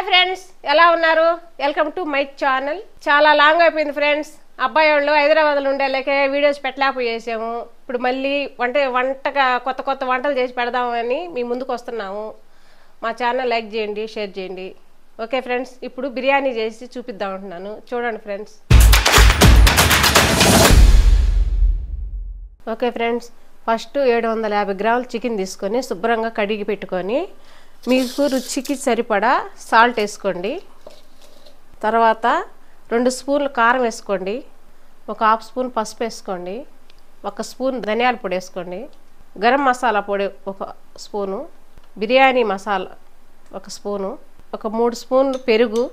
friends ఎలా ఉన్నారు welcome to my channel చాలా లాంగ్ అయిపోయింది ఫ్రెండ్స్ అబ్బాయి వాళ్ళు హైదరాబాద్లో ఉండేలాకే వీడియోస్ పెట్టలేకపోయేసాము ఇప్పుడు మళ్ళీ వంట వంటగా కొత్త కొత్త వంటలు చేసి పెడదామని మీ ముందుకు వస్తున్నాము మా ఛానల్ లైక్ చేయండి షేర్ చేయండి ఓకే ఫ్రెండ్స్ ఇప్పుడు బిర్యానీ చేసి చూపిద్దాం అంటున్నాను చూడండి ఫ్రెండ్స్ ఓకే ఫ్రెండ్స్ ఫస్ట్ ఏడు వందల యాభై గ్రాములు చికెన్ తీసుకొని శుభ్రంగా కడిగి పెట్టుకొని మీకు రుచికి సరిపడా సాల్ట్ వేసుకోండి తర్వాత రెండు స్పూన్లు కారం వేసుకోండి ఒక హాఫ్ స్పూన్ పసుపు వేసుకోండి ఒక స్పూన్ ధనియాల పొడి వేసుకోండి గరం మసాలా పొడి ఒక స్పూను బిర్యానీ మసాలా ఒక స్పూను ఒక మూడు స్పూన్లు పెరుగు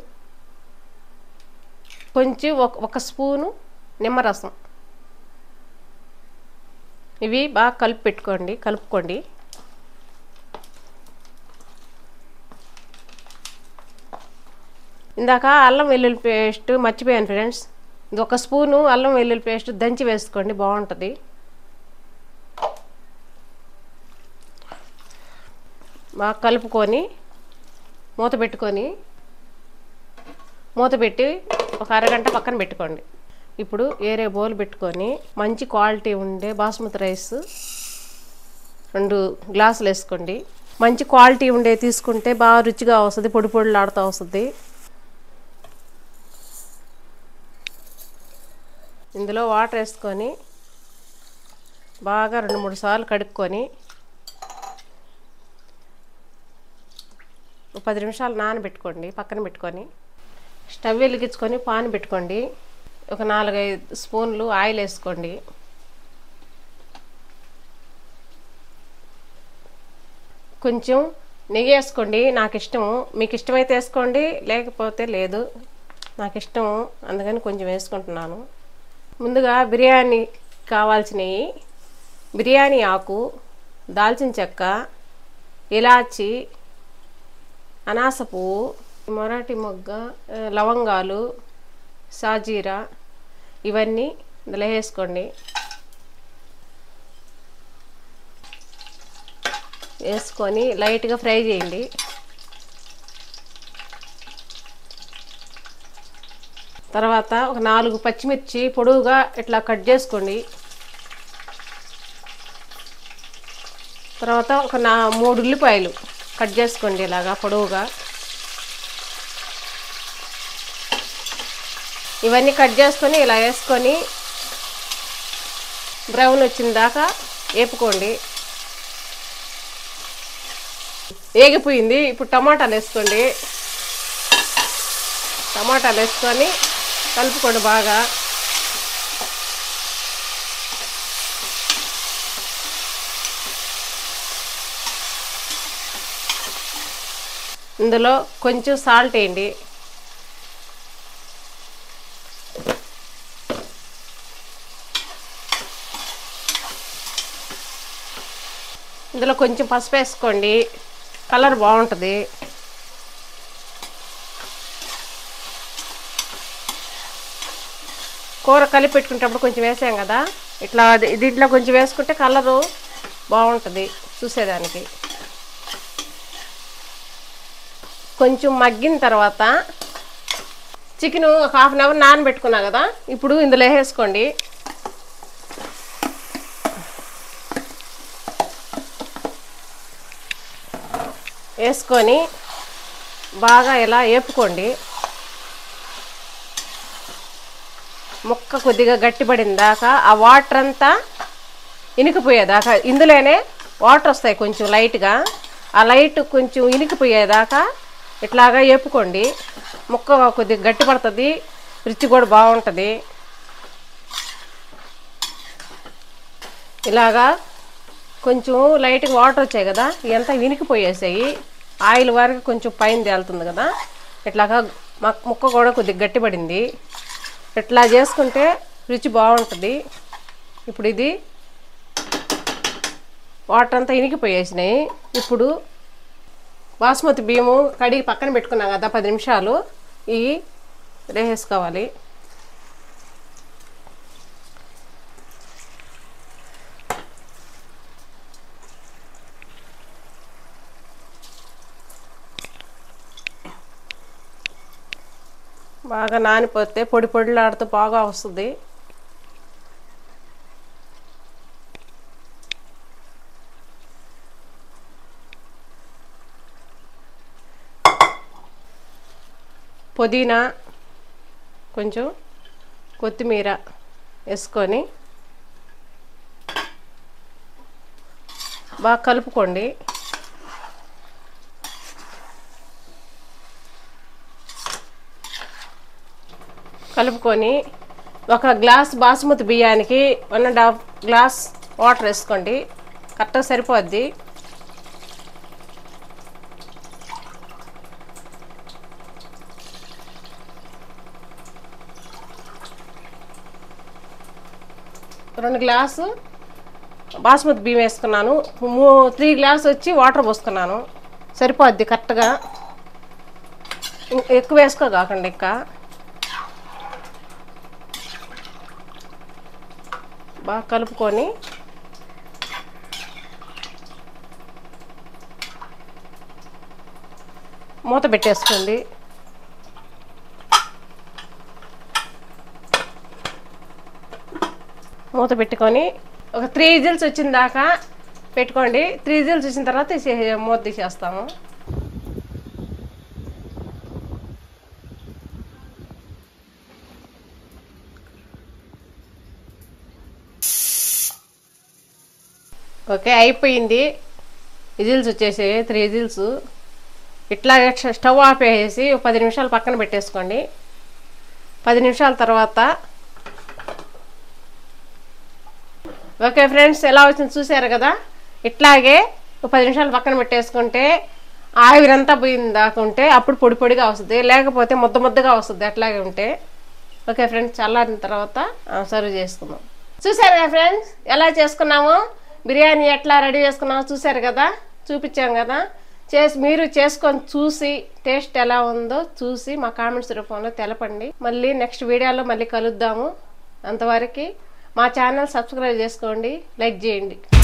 కొంచెం ఒక ఒక స్పూను నిమ్మరసం ఇవి బాగా కలిపి పెట్టుకోండి కలుపుకోండి ఇందాక అల్లం వెల్లుల్లి పేస్ట్ మర్చిపోయాను ఫ్రెండ్స్ ఇది ఒక స్పూను అల్లం వెల్లుల్లి పేస్ట్ దంచి వేసుకోండి బాగుంటుంది బాగా కలుపుకొని మూత పెట్టుకొని మూత పెట్టి ఒక అరగంట పక్కన పెట్టుకోండి ఇప్పుడు ఏరే బౌల్ పెట్టుకొని మంచి క్వాలిటీ ఉండే బాస్మతి రైస్ రెండు గ్లాసులు వేసుకోండి మంచి క్వాలిటీ ఉండే తీసుకుంటే బాగా రుచిగా వస్తుంది పొడి పొడిలాడుతూ వస్తుంది ఇందులో వాటర్ వేసుకొని బాగా రెండు మూడు సార్లు కడుక్కొని ఒక పది నిమిషాలు నానబెట్టుకోండి పక్కన పెట్టుకొని స్టవ్ వెలిగించుకొని పాన్ పెట్టుకోండి ఒక నాలుగైదు స్పూన్లు ఆయిల్ వేసుకోండి కొంచెం నెయ్యి వేసుకోండి నాకు ఇష్టము మీకు ఇష్టమైతే వేసుకోండి లేకపోతే లేదు నాకు ఇష్టము అందుకని కొంచెం వేసుకుంటున్నాను ముందుగా బిర్యానీ కావాల్సినవి బిర్యానీ ఆకు దాల్చిన చెక్క ఇలాచి అనాస పువ్వు మరాఠీ మొగ్గ ఆ, లవంగాలు సాజీరా ఇవన్నీ ఇందులో వేసుకోండి వేసుకొని లైట్గా ఫ్రై చేయండి తర్వాత ఒక నాలుగు పచ్చిమిర్చి పొడవుగా ఇట్లా కట్ చేసుకోండి తర్వాత ఒక నా మూడు ఉల్లిపాయలు కట్ చేసుకోండి ఇలాగా పొడవుగా ఇవన్నీ కట్ చేసుకొని ఇలా వేసుకొని బ్రౌన్ వచ్చిన దాకా వేపుకోండి వేగిపోయింది ఇప్పుడు టమాటాలు వేసుకోండి టమాటాలు వేసుకొని కలుపుకోండి బాగా ఇందులో కొంచెం సాల్ట్ వేయండి ఇందులో కొంచెం పసుపు వేసుకోండి కలర్ బాగుంటుంది కూర కలిపి పెట్టుకునేటప్పుడు కొంచెం వేసాం కదా ఇట్లా ది- దీంట్లో కొంచెం వేసుకుంటే కలరు బాగుంటుంది చూసేదానికి కొంచెం మగ్గిన తర్వాత చికెన్ ఒక హాఫ్ అన్ అవర్ నానబెట్టుకున్నా కదా ఇప్పుడు ఇందులో వేసుకోండి వేసుకొని బాగా ఇలా వేపుకోండి ముక్క కొద్దిగా గట్టిపడిన దాకా ఆ వాటర్ అంతా ఇనికిపోయేదాకా ఇందులోనే వాటర్ వస్తాయి కొంచెం లైట్గా ఆ లైట్ కొంచెం ఇనికిపోయేదాకా ఇట్లాగా వేపుకోండి ముక్క కొద్దిగా గట్టి పడుతుంది రుచి కూడా బాగుంటుంది ఇలాగా కొంచెం లైట్గా వాటర్ వచ్చాయి కదా ఇవంతా వినికిపోయేసాయి ఆయిల్ వరకు కొంచెం పైన తేలుతుంది కదా ఇట్లాగా మక్- ముక్క కూడా కొద్దిగా గట్టిపడింది ఇట్లా చేసుకుంటే రుచి బాగుంటుంది ఇప్పుడు ఇది వాటర్ అంతా ఇనికిపోయేసినాయి ఇప్పుడు బాస్మతి బియ్యము కడిగి పక్కన పెట్టుకున్నాం కదా పది నిమిషాలు ఇవి వేసేసుకోవాలి బాగా నానిపోతే పొడి పొడిలాడుతూ బాగా వస్తుంది పుదీనా కొంచెం కొత్తిమీర వేసుకొని బాగా కలుపుకోండి కలుపుకొని ఒక గ్లాస్ బాసుమతి బియ్యానికి one and half glass water వేసుకోండి కరెక్ట్గా సరిపోద్ది రెండు గ్లాసు బాస్మతి బియ్యం వేసుకున్నాను మూ త్రీ గ్లాస్ వచ్చి వాటర్ పోసుకున్నాను సరిపోద్ది కరెక్ట్గా ఇం- ఎక్కువ వేసుకోకాకండి ఇంకా బాగా కలుపుకొని మూత పెట్టేసుకోండి మూత పెట్టుకొని ఒక త్రీ విజిల్స్ వచ్చిన దాకా పెట్టుకోండి త్రీ విజిల్స్ వచ్చిన తర్వాత తీసే మూత తీసేస్తాము ఓకే అయిపోయింది విజిల్స్ వచ్చేసి త్రీ విజిల్స్ ఇట్లాగే స్ట- స్టవ్ ఆఫ్ వేసేసి ఒక పది నిమిషాలు పక్కన పెట్టేసుకోండి పది నిమిషాల తర్వాత ఓకే ఫ్రెండ్స్ ఎలా వచ్చింది చూసారు కదా ఇట్లాగే ఒక పది నిమిషాలు పక్కన పెట్టేసుకుంటే ఆవిరంతా పోయింది దాకా ఉంటే అప్పుడు పొడి పొడిగా వస్తుంది లేకపోతే ముద్ద ముద్దగా వస్తుంది అట్లాగే ఉంటే ఓకే ఫ్రెండ్స్ చల్లారిన తర్వాత సర్వ్ చేసుకుందాం చూసారు కదా ఫ్రెండ్స్ ఎలా చేసుకున్నాము బిర్యానీ ఎట్లా రెడీ చేసుకున్నామో చూసారు కదా చూపించాం కదా చేసి మీరు చేసుకొని చూసి టేస్ట్ ఎలా ఉందో చూసి మా కామెంట్స్ రూపంలో తెలపండి మళ్ళీ నెక్స్ట్ వీడియోలో మళ్ళీ కలుద్దాము అంతవరకు మా ఛానల్ సబ్స్క్రైబ్ చేసుకోండి లైక్ చేయండి